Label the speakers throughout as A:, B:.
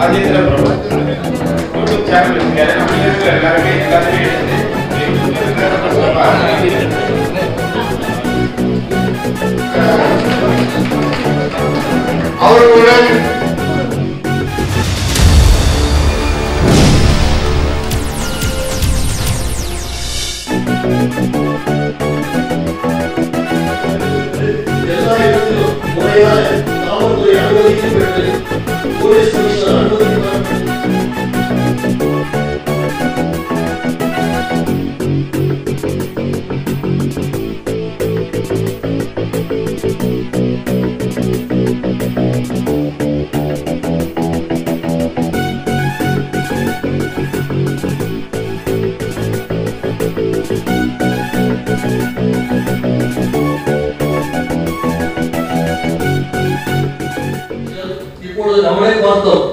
A: ராஜேந்திர பிரபு YouTube channel வச்சிருக்காரு நம்ம இருக்கிற எல்லாருமே எல்லாருமே
B: அவர்களுடன்
C: எல்லா இடத்திலும் முறையாக காவல்துறை அனுமதிக்கும் பெற்று போலீஸ் கமிஷனர் அனுமதிப்பார் இப்பொழுது நம்மளே பார்த்தோம்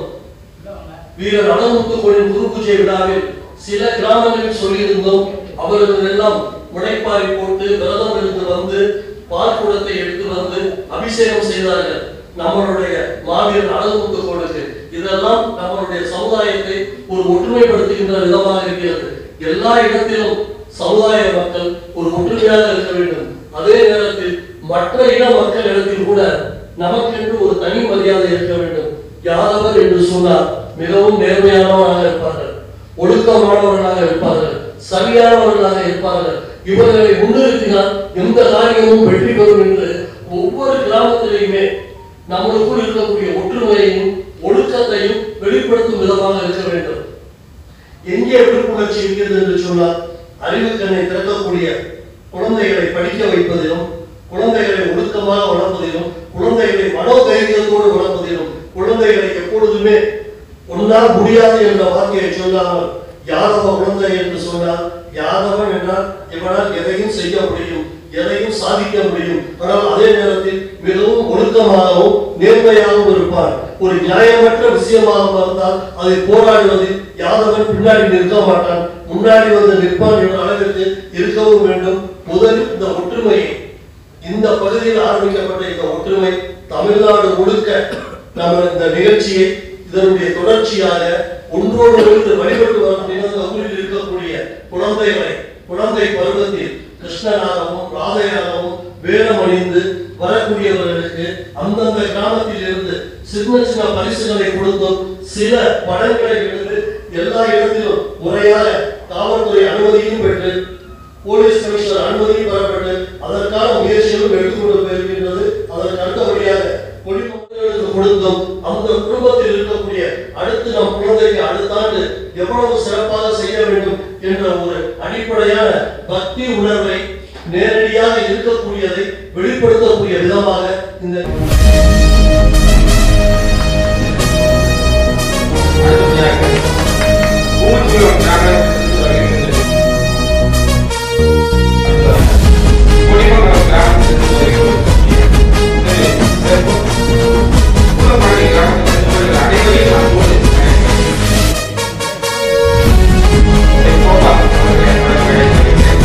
C: வீரர் அனமுத்துக்கோளின் குரு பூஜை விழாவில் சில கிராமங்களில் சொல்லியிருந்தோம் அவர்கள் எல்லாம் முளைப்பாரி போட்டு விரதம் இருந்து வந்து பால்குடத்தை எடுத்து வந்து அபிஷேகம் செய்தார்கள் நம்மளுடைய மாவீரர் அனமுத்துக்கோளுக்கு இதெல்லாம் நம்மளுடைய சமுதாயத்தை ஒரு ஒற்றுமைப்படுத்துகின்ற விதமாக இருக்கிறது எல்லா இடத்திலும் சமுதாய மக்கள் ஒரு ஒற்றுமையாக இருக்க வேண்டும் அதே நேரத்தில் மற்ற இன மக்கள் இடத்தில் கூட நமக்கென்று ஒரு தனி மரியாதை இருக்க வேண்டும் யாதவர் என்று சொன்னால் மிகவும் நேர்மையானவராக இருப்பார்கள் ஒழுக்கமானவர்களாக இருப்பார்கள் சரியானவர்களாக இருப்பார்கள் இவர்களை முன்னிறுத்தினால் எந்த காரியமும் வெற்றி பெறும் என்று ஒவ்வொரு கிராமத்திலேயுமே நம்மளுக்குள் இருக்கக்கூடிய ஒற்றுமையையும் ஒழுக்கத்தையும் வெளிப்படுத்தும் விதமாக இருக்க வேண்டும் எங்கே விழிப்புணர்ச்சி இருக்கிறது என்று சொன்னால் அறிவுக்கண்ணை திறக்கக்கூடிய குழந்தைகளை படிக்க வைப்பதிலும் குழந்தைகளை ஒழுக்கமாக வளர்ப்பதிலும் குழந்தைகளை மனோதைரியத்தோடு வளர்ப்பதிலும் குழந்தைகளை எப்பொழுதுமே உன்னால் முடியாது என்ற வார்த்தையை சொல்லாமல் யாதவ குழந்தை என்று சொன்னால் யாதவன் என்றால் இவனால் எதையும் செய்ய முடியும் எதையும் சாதிக்க முடியும் ஆனால் அதே நேரத்தில் மிகவும் ஒழுக்கமாகவும் நேர்மையாகவும் இருப்பார் ஒரு நியாயமற்ற விஷயமாக பார்த்தால் அதை போராடுவதில் யாதவன் பின்னாடி நிற்க மாட்டான் முன்னாடி வந்து நிற்பான் என்ற அளவிற்கு இருக்கவும் வேண்டும் முதலில் இந்த ஒற்றுமையை இந்த பகுதியில் ஆரம்பிக்கப்பட்ட இந்த ஒற்றுமை தமிழ்நாடு முழுக்க நம்ம இந்த நிகழ்ச்சியை இதனுடைய தொடர்ச்சியாக ஒன்றோடு ஒன்று வழிபட்டு வரக்கூடிய அந்த ஊரில் இருக்கக்கூடிய குழந்தைகளை குழந்தை பருவத்தில் கிருஷ்ணனாகவும் ராதையாகவும் வேடம் அணிந்து வரக்கூடியவர்களுக்கு அந்தந்த கிராமத்தில் இருந்து சின்ன சின்ன பரிசுகளை கொடுத்தும் சில படங்களை எடுத்து எல்லா இடத்திலும் முறையாக காவல்துறை அனுமதியும் பெற்று போலீஸ் கமிஷனர் அனுமதியும் பெறப்பட்டு அதற்கான முயற்சிகளும் எடுத்துக்கொண்டு போயிருக்கின்றது அதற்கு அடுத்தபடியாக குடிமக்களுக்கு கொடுத்தும் அந்த குடும்பத்தில் இருக்கக்கூடிய அடுத்து நம் குழந்தைக்கு அடுத்த ஆண்டு எவ்வளவு சிறப்பாக செய்ய வேண்டும் என்ற ஒரு அடிப்படையான பக்தி உணர்வை நேரடியாக இருக்கக்கூடியதை வெளிப்படுத்தக்கூடிய விதமாக இந்த
A: அடுத்தபடியாக ஊர்ஜியம் கிராமத்திலிருந்து வருகின்றது கொடிமங்கலம் கிராமத்திலிருந்து வருகின்றது குளப்பாடி கிராமத்திலிருந்து வருகிற அனைவரையும் அன்போடு அழைக்கிறேன். கோபா அவர்களை அழைக்கிறேன்.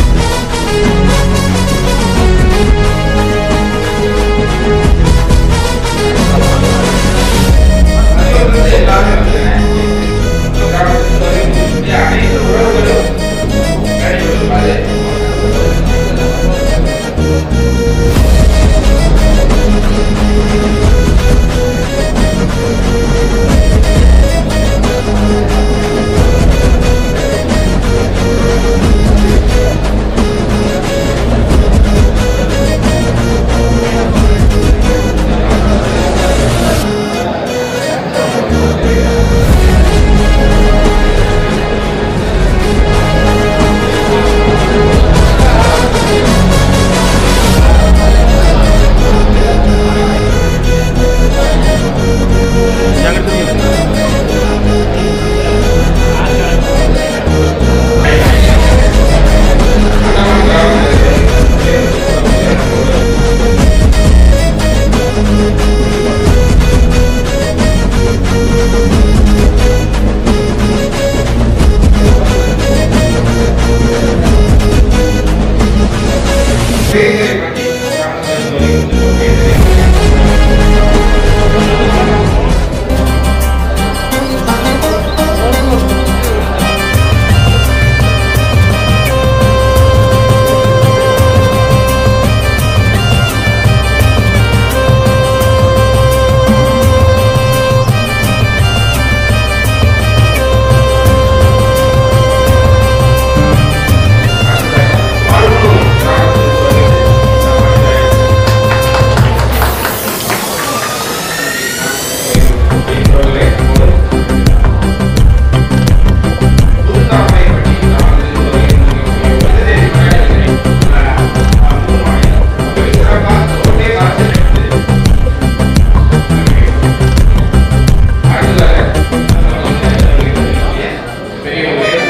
A: அப்படின்றவர்களே ஒரு புதுத்தாமை பற்றி நான் வந்து ஒரு விடுதலை மலையாளி மூணு மாநிலம் அப்படி சிறப்பாக ஒரே காலத்தில் எடுத்து அடுத்ததாக பெரிய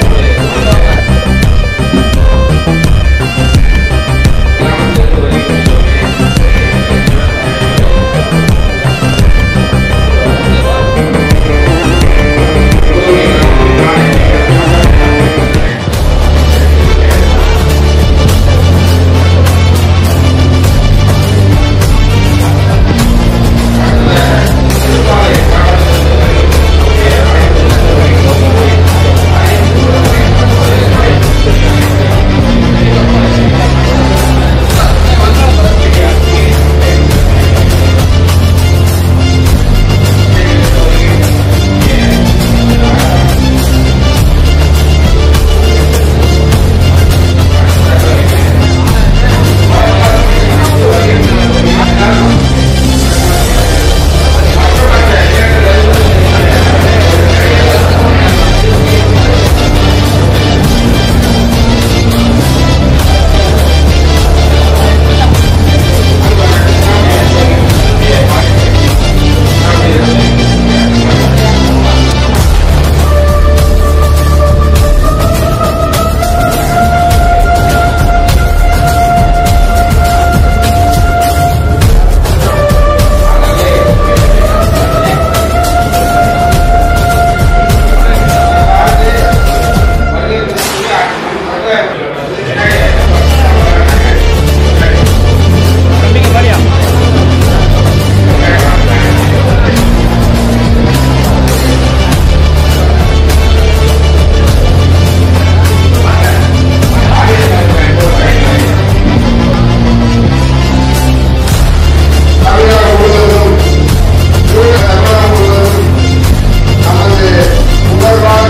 B: தமிழகம் முழுவதும் தூய தமிழகம் முழுவதும் நமது உணர்வாக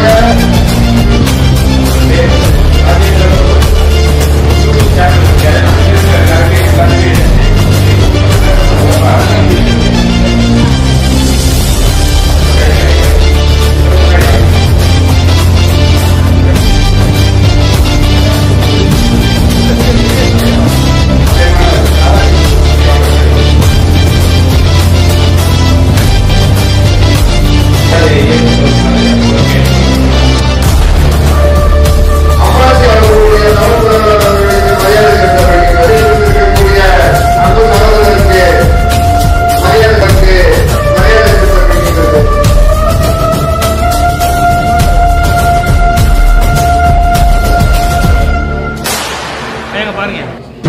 B: அம்மாசி அவர்களுடைய சகோதரர்கள் அவர்களுக்கு மரியாதை செலுத்த வேண்டும் இருக்கக்கூடிய அன்பு சகோதரருக்கு மரியாதை தந்து மரியாதை செலுத்தப்படுகின்றது
D: ஏங்க பாருங்க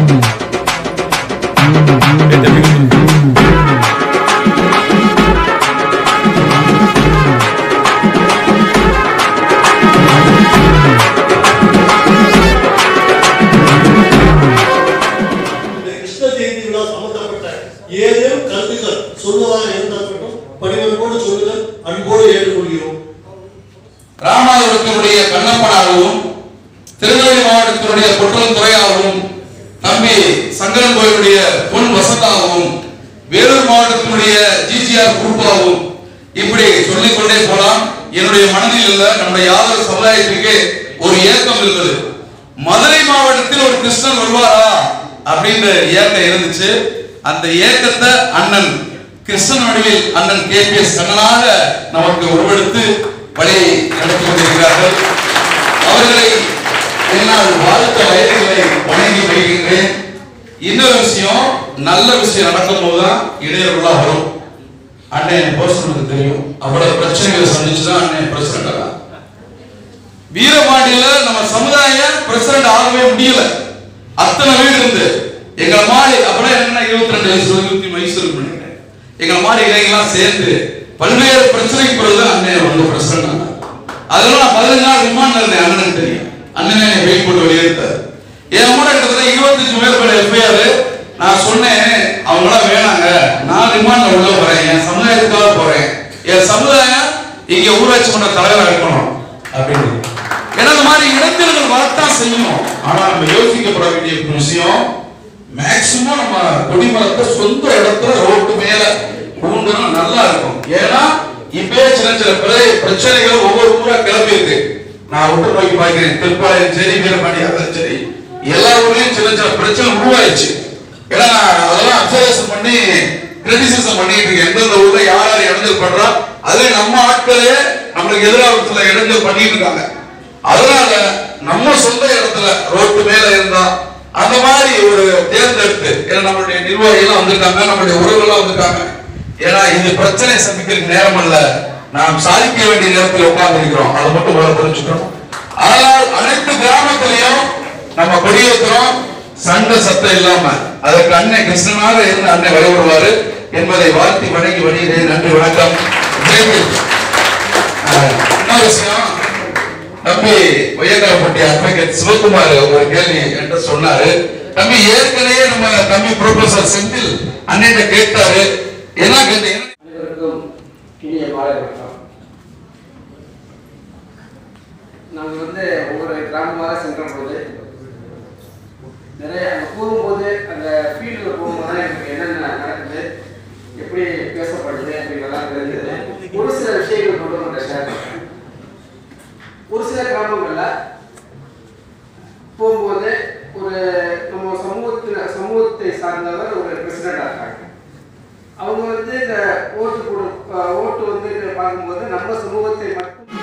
C: இந்த கிருஷ்ண ஜெயந்தி விழா சம்பந்தப்பட்ட ஏதேனும் கருத்துக்கள் சொல்வதாக இருந்தால் மட்டும் பணிவன்போடு சொல்லுங்கள் அன்போடு ஏற்றுக்கொள்கிறோம்
E: ராமநாதபுரத்தினுடைய கண்ணப்பனாகவும் திருநெல்வேலி மாவட்டத்தினுடைய குற்றம் துறையாகவும் தம்பி சங்கரன் கோயிலுடைய பொன் வசந்தாகவும் வேலூர் மாவட்டத்தினுடைய ஜிசிஆர் குரூப்பாகவும் இப்படி சொல்லிக் கொண்டே போலாம் என்னுடைய மனதில் இல்ல நம்முடைய யாதவ சமுதாயத்திற்கு ஒரு ஏக்கம் இருந்தது மதுரை மாவட்டத்தில் ஒரு கிருஷ்ணன் வருவாரா அப்படின்ற ஏக்கம் இருந்துச்சு அந்த ஏக்கத்தை அண்ணன் கிருஷ்ணன் வடிவில் அண்ணன் கே பி எஸ் கண்ணனாக நமக்கு உருவெடுத்து வழியை நடத்தி கொண்டிருக்கிறார்கள் அவர்களை என்னால் வாழ்த்த வயதுகளை வணங்கி வைக்கின்றேன் இன்னொரு விஷயம் நல்ல விஷயம் நடக்கும் போதுதான் இடையூறுகளா வரும் அண்ணன் பர்சனுக்கு தெரியும் அவ்வளவு பிரச்சனைகளை சந்திச்சுதான் அண்ணன் பிரசிடண்ட் ஆனா வீரபாண்டியில நம்ம சமுதாயம் பிரசிடண்ட் ஆகவே முடியல அத்தனை வீடு இருந்து எங்களை மாதிரி அப்பதான் என்ன இருபத்தி ரெண்டு வயசு இருபத்தி வயசு இருக்கு நினைக்கிறேன் எங்களை மாதிரி இளைஞர்கள்லாம் சேர்ந்து பல்வேறு பிரச்சனைக்கு பிறகு அண்ணன் வந்து பிரசிடண்ட் ஆனார் அதெல்லாம் நான் பதினஞ்சு நாள் ரிமாண்ட்ல இருந்தேன் அண்ணனுக்கு தெரியும் அண்ணன் என்னை வெயிட் போட்டு வெளியெடுத்தார் என் கூட கிட்டத்தட்ட இருபத்தஞ்சு பேர் மேல எஃப்ஐஆர் நான் சொன்னேன் அவங்களாம் வேணாங்க நான் ரிமாண்ட்ல உள்ள போறேன் என் சமுதாயத்துக்காக போறேன் என் சமுதாயம் இங்க ஊராட்சி மன்ற தலைவராக இருக்கணும் அப்படின்னு ஏன்னா இந்த மாதிரி இடைத்தேர்தல் வரத்தான் செய்யும் ஆனா நம்ம யோசிக்கப்பட வேண்டிய ஒரு விஷயம் மேக்சிமம் நம்ம கொடிமரத்தை சொந்த இடத்துல ரோட்டு மேல ஊண்டுனா நல்லா இருக்கும் ஏன்னா இப்பவே சின்ன சின்ன பிர- பிரச்சனைகள் ஒவ்வொரு ஊரா கிளம்பி இருக்கு நான் விட்டு நோக்கி பார்க்கிறேன் திருப்பாளையம் சரி வீரமணியாலும் சரி எல்லா ஊர்லயும் சின்ன சின்ன பிரச்சனை உருவாயிடுச்சு ஏன்னா நான் அதெல்லாம் அப்சர்வேஷன் பண்ணி கிரிட்டிசிசம் பண்ணிட்டு இருக்கேன் எந்தெந்த ஊர்ல யார் யார் இடைஞ்சல் பண்றா அதுல நம்ம ஆட்களே நம்மளுக்கு எதிராக சில இடைஞ்சல் பண்ணிட்டு இருக்காங்க அதனால நம்ம சொந்த இடத்துல ரோட்டு மேல இருந்தா அந்த மாதிரி ஒரு தேர்ந்தெடுத்து ஏன்னா நம்மளுடைய நிர்வாகிகள் வந்திருக்காங்க நம்மளுடைய உறவுகள் வந்திருக்காங்க ஏன்னா இது பிரச்சனை சந்திக்கிறதுக்கு நேரம் அல்ல நாம் சாதிக்க வேண்டிய நேரத்தில் உட்கார்ந்து இருக்கிறோம் அதை மட்டும் முதல்ல புரிஞ்சுக்கணும் ஆனால் அனைத்து கிராமத்திலையும் நம்ம கொடியேற்றுறோம் சண்டை சத்தம் இல்லாம அதற்கு அண்ணன் கிருஷ்ணனாக இருந்து அண்ணன் வழிபடுவாரு என்பதை வாழ்த்தி வணங்கி வருகிறேன் நன்றி வணக்கம் ஜெயலலிதா. ஆஹ், இன்னொரு விஷயம் தம்பி ஒய்யக்காரப்பட்டி அட்வொகேட் சிவகுமார் ஒரு கேள்வி என்கிட்ட சொன்னாரு தம்பி ஏற்கனவே நம்ம தம்பி ப்ரொஃபசர் செந்தில் அண்ணன் கேட்டாரு என்ன கேட்டீங்க
F: அனைவருக்கும் இனிய மாலை வணக்கம் நாங்கள் வந்து ஒவ்வொரு கிராமமாக சென்ற போது நிறைய அங்கே போகும்போது அந்த ஃபீல்டில் போகும்போது தான் எனக்கு என்னென்ன நடக்குது எப்படி பேசப்படுது அப்படிங்கலாம் தெரிஞ்சது ஒரு சில விஷயங்கள் மட்டும் உங்கள்கிட்ட ஷேர் பண்ணுறேன் ஒரு சில கிராமங்களில் போகும்போது ஒரு நம்ம சமூகத்தில் சமூகத்தை சார்ந்தவர் ஒரு பிரசிடண்டாக இருக்காங்க அவங்க வந்து இந்த ஓட்டு கொடு அஹ் ஓட்டு வந்து இதை பார்க்கும்போது நம்ம சமூகத்தை மட்டும்